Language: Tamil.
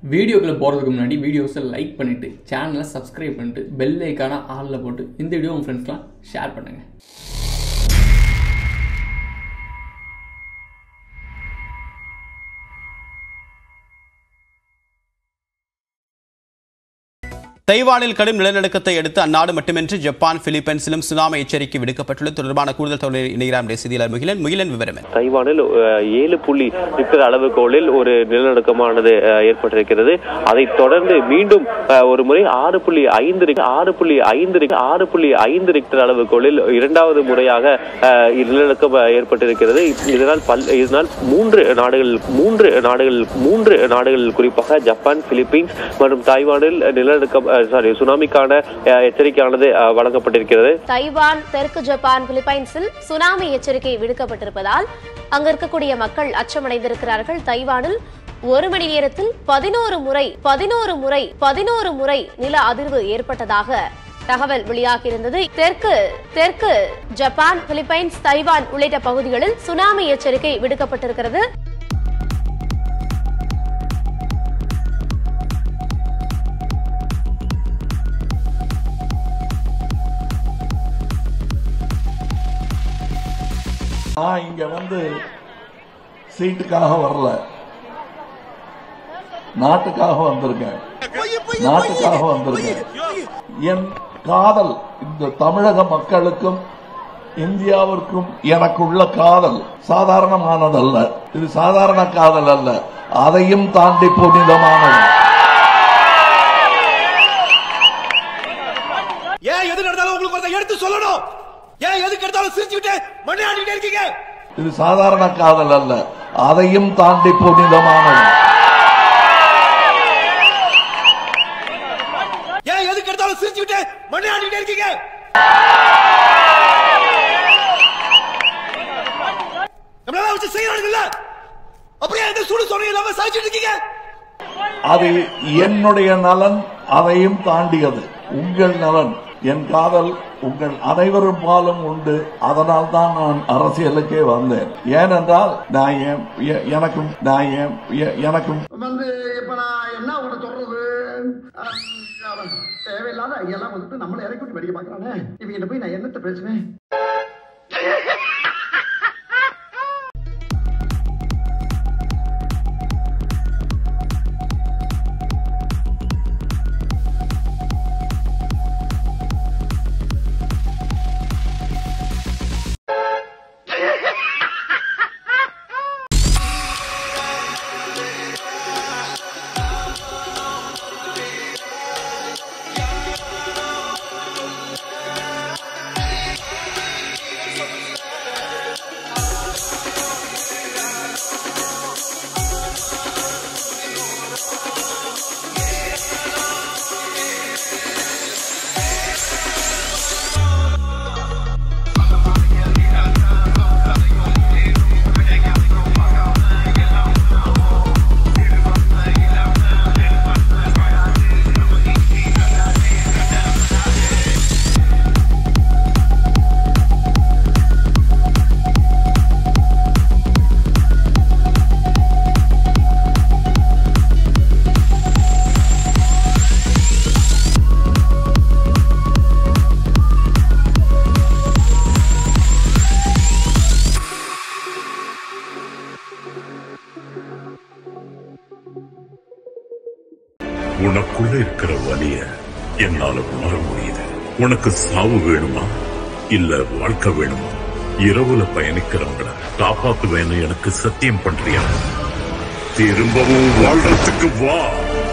வீடியோக்குள்ள போகிறதுக்கு முன்னாடி வீடியோஸை லைக் பண்ணிவிட்டு சேனலை சப்ஸ்கிரைப் பண்ணிட்டு பெல் ஐக்கான ஆளில் போட்டு இந்த வீடியோ உங்கள் ஃப்ரெண்ட்ஸ்லாம் ஷேர் பண்ணுங்கள் தைவானில் கடும் நிலநடுக்கத்தை அடுத்து அந்நாடு மட்டுமின்றி ஜப்பான் பிலிப்பைன்ஸிலும் சுனாமி எச்சரிக்கை விடுக்கப்பட்டுள்ளது தொடர்பான கூடுதல் தகவலை இணைகிறார் நம்முடைய செய்தியாளர் முகிலன் முகிலன் விவரம் என்ன? தைவானில் அஹ், ஏழு புள்ளி ரிக்டர் அளவுகோலில் ஒரு நிலநடுக்கமானது அஹ், ஏற்பட்டிருக்கிறது அதைத் தொடர்ந்து மீண்டும் அஹ், ஒரு முறை ஆறு புள்ளி ஐந்து ரிக்- ஆறு புள்ளி ஐந்து ரிக்- ஆறு புள்ளி ஐந்து ரிக்டர் அளவுகோலில் இரண்டாவது முறையாக அஹ், நிலநடுக்கம் அஹ், ஏற்பட்டிருக்கிறது இதனால் பல் இதனால் மூன்று நாடுகள் மூன்று நாடுகள் மூன்று நாடுகள் குறிப்பாக ஜப்பான் பிலிப்பீன்ஸ் மற்றும் தாய்வானில் நிலநடுக்கம் சாரி சுனாமிக்கான அஹ், எச்சரிக்கையானது அஹ், வழங்கப்பட்டிருக்கிறது தைவான் தெற்கு ஜப்பான் பிலிப்பைன்ஸில் சுனாமி எச்சரிக்கை விடுக்கப்பட்டிருப்பதால் அங்க இருக்கக்கூடிய மக்கள் அச்சமடைந்திருக்கிறார்கள் தைவானில் ஒரு மணி நேரத்தில் பதினோரு முறை பதினோரு முறை பதினோரு முறை நில அதிர்வு ஏற்பட்டதாக தகவல் வெளியாகியிருந்தது தெற்கு தெற்கு ஜப்பான் பிலிப்பைன்ஸ் தைவான் உள்ளிட்ட பகுதிகளில் சுனாமி எச்சரிக்கை விடுக்கப்பட்டிருக்கிறது நான் இங்க வந்து சீட்டுக்காக வரல நாட்டுக்காக வந்திருக்கேன் நாட்டுக்காக வந்திருக்கேன் என் காதல் இந்த தமிழக மக்களுக்கும் இந்தியாவிற்கும் எனக்குள்ள காதல் சாதாரணமானதல்ல இது சாதாரண காதல் அல்ல அதையும் தாண்டி புனிதமானது ஏன் எது நடந்தாலும் உங்களுக்கு ஒருத்தன் எடுத்து சொல்லணும் ஏன் எதுக்கு எடுத்தாலும் சிரிச்சுக்கிட்டு மண்ணாடிக்கிட்டே இருக்கீங்க இது சாதாரண காதல் அல்ல அதையும் தாண்டி புனிதமானது ஏன் எதுக்கு எடுத்தாலும் சிரிச்சுக்கிட்டு மண்ணாடிக்கிட்டே இருக்கீங்க நம்மளால வச்சு செய்யறானுங்கல்ல அப்படியே எந்த சூடு சொன்ன இல்லாம சாய்ச்சிட்டு இருக்கீங்க அது என்னுடைய நலன் அதையும் தாண்டியது உங்கள் நலன் என் காதல் உங்கள் அனைவரும் பாலும் உண்டு அதனால் தான் நான் அரசியலுக்கே வந்தேன் ஏனென்றால் நான் என்- எ- எனக்கும் நான் என்- எ- எனக்கும் வந்து இப்ப நான் என்ன உங்கள்ட்ட சொல்றது அஹ், அவன் தேவையில்லாத ஐயெல்லாம் வந்துட்டு நம்மளை இறக்கி விட்டு வெடிக்க பாக்குறானே இவங்கிட்ட போய் நான் என்னத்த பேசுவேன் உனக்குள்ள இருக்கிற வலிய என்னால உணர முடியுது உனக்கு சாவு வேணுமா இல்ல வாழ்க்கை வேணுமா இரவுல பயணிக்கிறவங்கள காப்பாத்துவேன்னு எனக்கு சத்தியம் பண்றியா திரும்பவும் வாழ்றதுக்கு வா